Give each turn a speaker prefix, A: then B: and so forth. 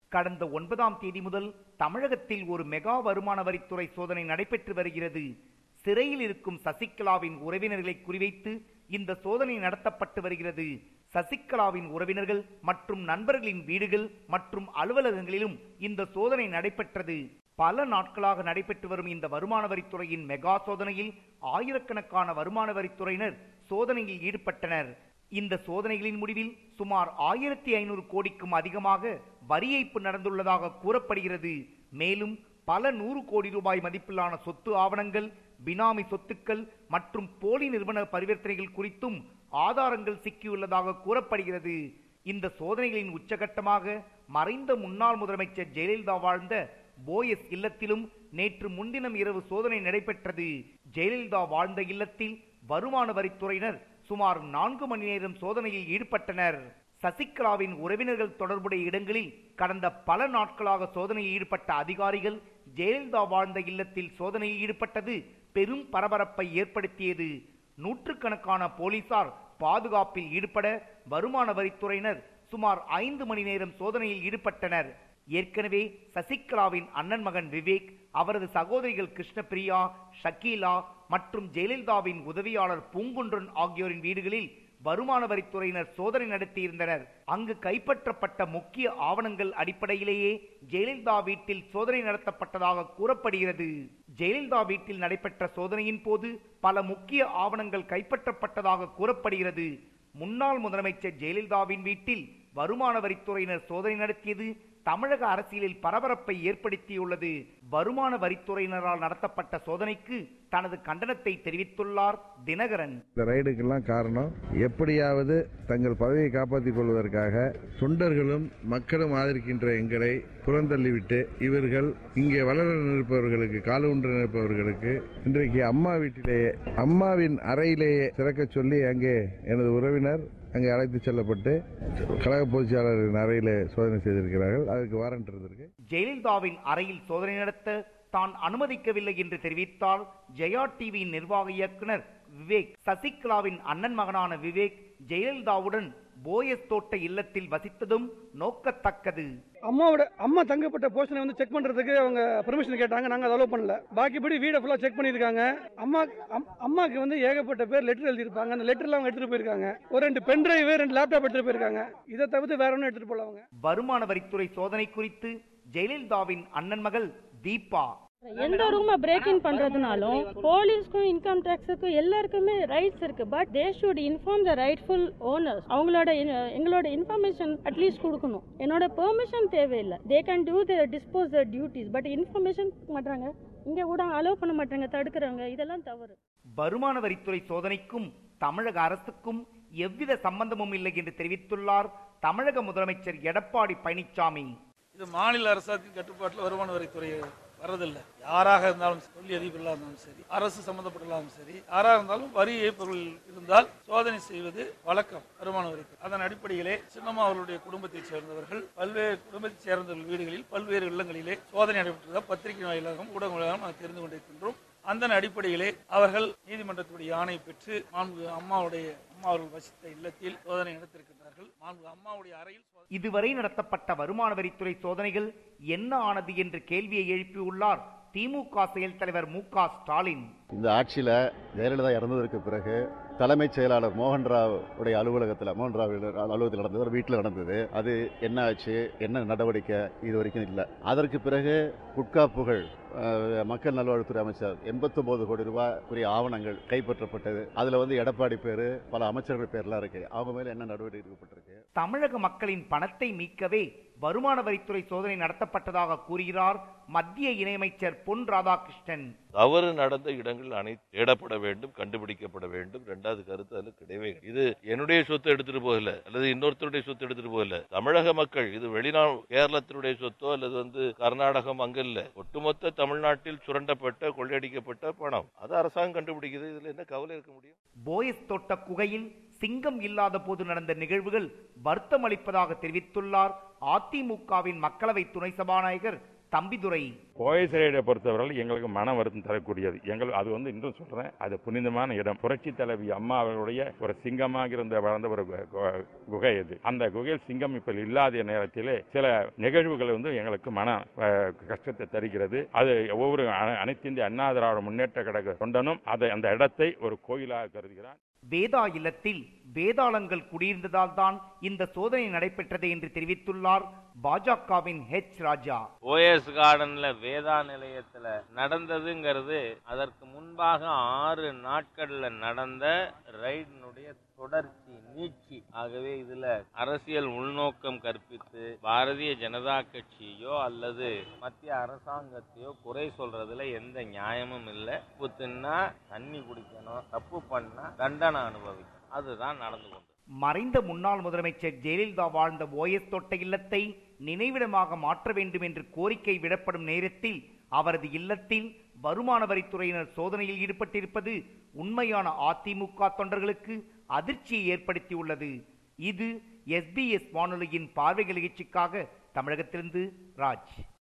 A: கடந்த ஒன்பதாம் தேதி முதல் தமிழகத்தில் ஒரு மெகா வருமான வரித்துறை சோதனை நடைபெற்று வருகிறது சிறையில் இருக்கும் சசிகலாவின் உறவினர்களை குறிவைத்து இந்த சோதனை நடத்தப்பட்டு வருகிறது சசிகலாவின் உறவினர்கள் மற்றும் நண்பர்களின் வீடுகள் மற்றும் அலுவலகங்களிலும் இந்த சோதனை நடைபெற்றது பல நாட்களாக நடைபெற்று வரும் இந்த வருமான வரித்துறையின் மெகா சோதனையில் ஆயிரக்கணக்கான வருமான வரித்துறையினர் சோதனையில் ஈடுபட்டனர் இந்த சோதனைகளின் முடிவில் சுமார் ஆயிரத்தி ஐநூறு கோடிக்கும் அதிகமாக வரி ஏய்ப்பு நடந்துள்ளதாக கூறப்படுகிறது மேலும் பல நூறு கோடி ரூபாய் மதிப்பிலான சொத்து ஆவணங்கள் பினாமி சொத்துக்கள் மற்றும் போலி நிறுவன பரிவர்த்தனைகள் குறித்தும் ஆதாரங்கள் சிக்கியுள்ளதாக கூறப்படுகிறது இந்த சோதனைகளின் உச்சகட்டமாக மறைந்த முன்னாள் முதலமைச்சர் ஜெயலலிதா வாழ்ந்த போயஸ் இல்லத்திலும் நேற்று முன்தினம் இரவு சோதனை நடைபெற்றது ஜெயலலிதா வாழ்ந்த இல்லத்தில் வருமான வரித்துறையினர் சுமார் நான்கு மணி நேரம் சோதனையில் ஈடுபட்டனர் சசிகலாவின் உறவினர்கள் தொடர்புடைய இடங்களில் கடந்த பல நாட்களாக சோதனையில் ஈடுபட்ட அதிகாரிகள் ஜெயலலிதா வாழ்ந்த இல்லத்தில் சோதனையில் ஈடுபட்டது பெரும் பரபரப்பை ஏற்படுத்தியது நூற்றுக்கணக்கான போலீசார் பாதுகாப்பில் ஈடுபட வருமான வரித்துறையினர் சுமார் ஐந்து மணி நேரம் சோதனையில் ஈடுபட்டனர் ஏற்கனவே சசிகலாவின் அண்ணன் மகன் விவேக் அவரது சகோதரிகள் கிருஷ்ணபிரியா ஷக்கீலா மற்றும் ஜெயலலிதாவின் உதவியாளர் பூங்குன்றன் ஆகியோரின் வீடுகளில் வருமான வரித்துறையினர் சோதனை நடத்தியிருந்தனர் அங்கு கைப்பற்றப்பட்ட முக்கிய ஆவணங்கள் அடிப்படையிலேயே ஜெயலலிதா வீட்டில் சோதனை நடத்தப்பட்டதாக கூறப்படுகிறது ஜெயலலிதா வீட்டில் நடைபெற்ற சோதனையின் போது பல முக்கிய ஆவணங்கள் கைப்பற்றப்பட்டதாக கூறப்படுகிறது முன்னாள் முதலமைச்சர் ஜெயலலிதாவின் வீட்டில் வருமான வரித்துறையினர் சோதனை நடத்தியது தமிழக அரசியலில் பரபரப்பை ஏற்படுத்தியுள்ளது வருமான வரித்துறையினரால் நடத்தப்பட்ட சோதனைக்கு தனது கண்டனத்தை தெரிவித்துள்ளார் தினகரன்
B: இந்த ரைடுக்கெல்லாம் காரணம் எப்படியாவது தங்கள் பதவியை காப்பாற்றிக் கொள்வதற்காக தொண்டர்களும் மக்களும் ஆதரிக்கின்ற எங்களை புறந்தள்ளிவிட்டு இவர்கள் இங்கே வளர நிற்பவர்களுக்கு காலூன்ற நிற்பவர்களுக்கு இன்றைக்கு அம்மா வீட்டிலேயே அம்மாவின் அறையிலேயே திறக்க சொல்லி அங்கே எனது உறவினர் அங்கே அழைத்து செல்லப்பட்டு கழக பொதுச்செயலாளரின் அறையிலே சோதனை செய்திருக்கிறார்கள் அதற்கு வாரண்ட் இருந்திருக்கு
A: ஜெயலலிதாவின் அறையில் சோதனை நடத்த தான் அனுமதிக்கவில்லை என்று தெரிவித்தார் ஜெயா டிவியின் நிர்வாக இயக்குனர் விவேக் சசிகலாவின் அண்ணன் மகனான விவேக் ஜெயலலிதாவுடன் போயஸ் தோட்ட இல்லத்தில் வசித்ததும் நோக்கத்தக்கது
C: அம்மாவோட அம்மா தங்கப்பட்ட போர்ஷனை வந்து செக் பண்றதுக்கு அவங்க பெர்மிஷன் கேட்டாங்க நாங்க அதை அலோவ் பண்ணல பாக்கிப்படி வீடை ஃபுல்லா செக் பண்ணிருக்காங்க அம்மா அம்- அம்மாக்கு வந்து ஏகப்பட்ட பேர் லெட்டர் எழுதியிருப்பாங்க அந்த லெட்டர்ல அவங்க எடுத்துட்டு போயிருக்காங்க ஒரு ரெண்டு பென் டிரைவ் ரெண்டு லேப்டாப் எடுத்துட்டு போயிருக்காங்க இதை தவிர்த்து வேற ஒன்றும் எடுத்துட்டு போல அவங்க
A: வருமான வரித்துறை சோதனை குறித்து ஜெயலலிதாவின் அண்ணன் மகள் தீபா
D: எந்த ரூமை பிரேக் இன் பண்றதுனாலும் போலீஸ்க்கும் இன்கம் டேக்ஸுக்கும் எல்லாருக்குமே ரைட்ஸ் இருக்கு but they should inform the rightful owners அவங்களோட in- எங்களோட இன்ஃபர்மேஷன் அட்லீஸ்ட் கொடுக்கணும் என்னோட பெர்மிஷன் தேவையில்லை they can do the dispose the duties but information மாட்டாங்க இங்க கூட அலோவ் பண்ண மாட்டாங்க தடுக்கிறாங்க இதெல்லாம் தவறு
A: வருமான வரித்துறை சோதனைக்கும் தமிழக அரசுக்கும் எவ்வித சம்பந்தமும் இல்லை என்று தெரிவித்துள்ளார் தமிழக முதலமைச்சர் எடப்பாடி பழனிசாமி
E: இது மாநில அரசாங்கத்தின் கட்டுப்பாட்டில் வருமான வரித்துறை வர்றதில்லை யாராக இருந்தாலும் சரி, தொழில் அதிபர்களாக இருந்தாலும் சரி அரசு சம்பந்தப்பட்டாலும் சரி யாராக இருந்தாலும் வரி ஏய்ப்பவர்கள் இருந்தால் சோதனை செய்வது வழக்கம் வருமான வரித்துறை அதன் அடிப்படையிலே சின்னம்மா அவர்களுடைய குடும்பத்தைச் சேர்ந்தவர்கள் பல்வேறு குடும்பத்தைச் சேர்ந்தவர்கள் வீடுகளில் பல்வேறு இல்லங்களிலே சோதனை நடைபெற்றதாக பத்திரிகை வாயிலாகவும் ஊடக வாயிலாகவும் நாம் தெரிந்து கொண்டிருக்கின்றோம் அந்த அடிப்படையிலே அவர்கள் நீதிமன்றத்துடைய ஆணை பெற்று மாண்பு அம்மாவுடைய அம்மா அவர்கள் வசித்த இல்லத்தில் சோதனை நடத்திருக்கின்றார்கள் மாண்பு அம்மாவுடைய அறையில் சோதனை
A: இதுவரை நடத்தப்பட்ட வருமான வரித்துறை சோதனைகள் என்ன ஆனது என்று கேள்வியை எழுப்பியுள்ளார் திமுக செயல் தலைவர் மு க ஸ்டாலின்
F: இந்த ஆட்சியில் ஜெயலலிதா இறந்ததற்கு பிறகு தலைமைச் செயலாளர் மோகன் ராவ் உடைய அலுவலகத்தில் மோகன் ராவ் அலுவலகத்தில் நடந்தது ஒரு வீட்டில் நடந்தது அது என்ன ஆச்சு என்ன நடவடிக்கை இது வரைக்கும் இல்லை அதற்கு பிறகு குட்கா புகழ் அஹ், மக்கள் நல்வாழ்வுத்துறை அமைச்சர் 89 கோடி ரூபாய்க்குரிய ஆவணங்கள் கைப்பற்றப்பட்டது அதுல வந்து எடப்பாடி பேரு பல அமைச்சர்கள் பேர்லாம் இருக்கு அவங்க மேல என்ன நடவடிக்கை எடுக்கப்பட்டிருக்கு
A: தமிழக மக்களின் பணத்தை மீட்கவே வருமான வரித்துறை சோதனை நடத்தப்பட்டதாக கூறுகிறார் மத்திய இணையமைச்சர் பொன் ராதாகிருஷ்ணன்
G: தவறு நடந்த இடங்கள் அனைத்து தேடப்பட வேண்டும் கண்டுபிடிக்கப்பட வேண்டும் ரெண்டாவது கருத்து அதுல கிடையவே கிடையாது. இது என்னுடைய சொத்து எடுத்துட்டு போகல அல்லது இன்னொருத்தருடைய சொத்து எடுத்துட்டு போகல தமிழக மக்கள் இது வெளிநாடு கேரளத்தினுடைய சொத்தோ அல்லது வந்து கர்நாடகம் அங்க இல்ல ஒட்டுமொத்த தமிழ்நாட்டில் சுரண்டப்பட்ட கொள்ளையடிக்கப்பட்ட பணம் அது அரசாங்கம் கண்டுபிடிக்குது இதுல என்ன கவலை இருக்க முடியும்
A: போயஸ் தோட்ட குகையில் சிங்கம் இல்லாத போது நடந்த நிகழ்வுகள் வருத்தம் அளிப்பதாக தெரிவித்துள்ளார் அதிமுகவின் மக்களவை துணை சபாநாயகர் தம்பிதுரை
H: கோயசரையை பொறுத்தவரை எங்களுக்கு மன வருத்தம் தரக்கூடியது எங்கள் அது வந்து இன்றும் சொல்றேன் அது புனிதமான இடம் புரட்சி தலைவி அம்மா அவர்களுடைய ஒரு சிங்கமாக இருந்த வளர்ந்த ஒரு கு- கு- குகை இது அந்த குகையில் சிங்கம் இப்ப இல்லாத நேரத்திலே சில நிகழ்வுகள் வந்து எங்களுக்கு மன அஹ், கஷ்டத்தை தருகிறது அது ஒவ்வொரு அ- அனைத்து இந்திய அண்ணா திராவிட முன்னேற்ற கழக தொண்டனும் அதை அந்த இடத்தை ஒரு கோயிலாக கருதுகிறான்
A: வேதா இல்லத்தில் வேதாளங்கள் குடியிருந்ததால் தான் இந்த சோதனை நடைபெற்றது என்று தெரிவித்துள்ளார் பாஜகவின் ஹெச் ராஜா
I: ஓஎஸ் கார்டன்ல வேதா நிலையத்துல நடந்ததுங்கிறது அதற்கு முன்பாக ஆறு நாட்கள்ல நடந்த ரைடினுடைய தொடர்ச்சி நீட்சி ஆகவே இதுல அரசியல் உள்நோக்கம் கற்பித்து பாரதிய ஜனதா கட்சியோ அல்லது மத்திய அரசாங்கத்தையோ குறை சொல்றதுல எந்த நியாயமும் இல்லை உப்பு தின்னா தண்ணி குடிக்கணும் தப்பு பண்ணா தண்டனை அனுபவிக்கணும் அதுதான் நடந்து கொண்டு
A: மறைந்த முன்னாள் முதலமைச்சர் ஜெயலலிதா வாழ்ந்த ஓஎஸ் தோட்ட இல்லத்தை நினைவிடமாக மாற்ற வேண்டும் என்று கோரிக்கை விடப்படும் நேரத்தில் அவரது இல்லத்தில் வருமான வரித்துறையினர் சோதனையில் ஈடுபட்டிருப்பது உண்மையான அதிமுக தொண்டர்களுக்கு அதிர்ச்சியை ஏற்படுத்தியுள்ளது இது எஸ்பிஎஸ் வானொலியின் பார்வைகள் நிகழ்ச்சிக்காக தமிழகத்திலிருந்து ராஜ்